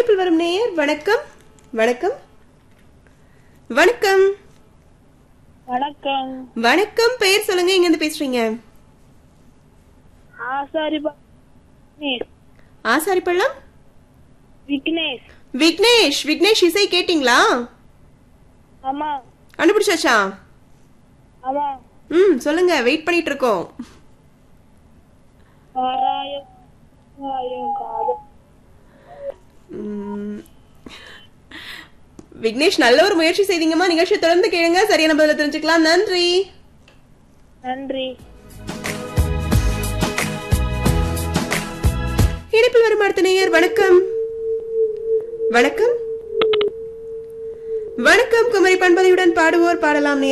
இணைப்பில் வரும் நேயர் வணக்கம் வணக்கம் வணக்கம் வணக்கம் வணக்கம் பெயர் சொல்லுங்க எங்க இருந்து பேசுறீங்க ஆசாரி பா- விக்னேஷ் ஆசாரிப்பள்ளம் விக்னேஷ் விக்னேஷ் விக்னேஷ் இசை கேட்டிங்களா ஆமா கண்டுபிடிச்சாச்சா ஆமா ம் சொல்லுங்க வெயிட் பண்ணிட்டு இருக்கோம் வாராயம் வாராயம் காதல் ம். விக்னேஷ் நல்ல ஒரு முயற்சி செய்தீங்கம்மா நிகழ்ச்சி தொடர்ந்து கேளுங்க சரியான பதில தெரிஞ்சுக்கலாம் நன்றி நன்றி இணைப்பில் வரும் அடுத்த நேயர் வணக்கம் வணக்கம் வணக்கம் குமரி பண்பலையுடன் பாடுவோர் பாடலாம்